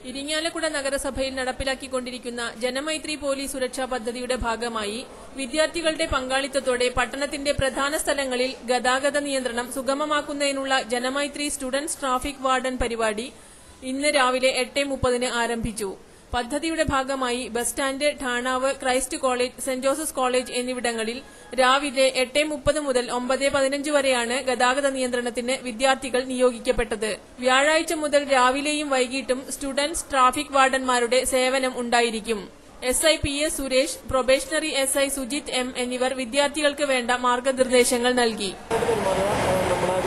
ഇരിങ്ങാലക്കുട നഗരസഭയിൽ നടപ്പിലാക്കിക്കൊണ്ടിരിക്കുന്ന ജനമൈത്രി പോലീസ് സുരക്ഷാ പദ്ധതിയുടെ ഭാഗമായി വിദ്യാർത്ഥികളുടെ പങ്കാളിത്തത്തോടെ പട്ടണത്തിന്റെ പ്രധാന സ്ഥലങ്ങളിൽ ഗതാഗത നിയന്ത്രണം സുഗമമാക്കുന്നതിനുള്ള ജനമൈത്രി സ്റ്റുഡന്റ്സ് ട്രാഫിക് വാർഡൻ പരിപാടി ഇന്ന് രാവിലെ എട്ട് മുപ്പതിന് ആരംഭിച്ചു പദ്ധതിയുടെ ഭാഗമായി ബസ് സ്റ്റാൻഡ് ഠാണാവ് Christ college saint Joseph's college എന്നിവിടങ്ങളിൽ രാവിലെ എട്ട് മുപ്പത് മുതൽ ഒമ്പത് പതിനഞ്ച് വരെയാണ് ഗതാഗത നിയന്ത്രണത്തിന് വിദ്യാർത്ഥികൾ നിയോഗിക്കപ്പെട്ടത് വ്യാഴാഴ്ച മുതൽ രാവിലെയും വൈകിട്ടും സ്റ്റുഡന്റ്സ് ട്രാഫിക് വാർഡന്മാരുടെ സേവനം ഉണ്ടായിരിക്കും S I P S Suresh probationary S I Sujith M എന്നിവർ വിദ്യാർത്ഥികൾക്ക് വേണ്ട മാർഗനിർദ്ദേശങ്ങൾ നൽകി പെരുമാറുക നമ്മുടെ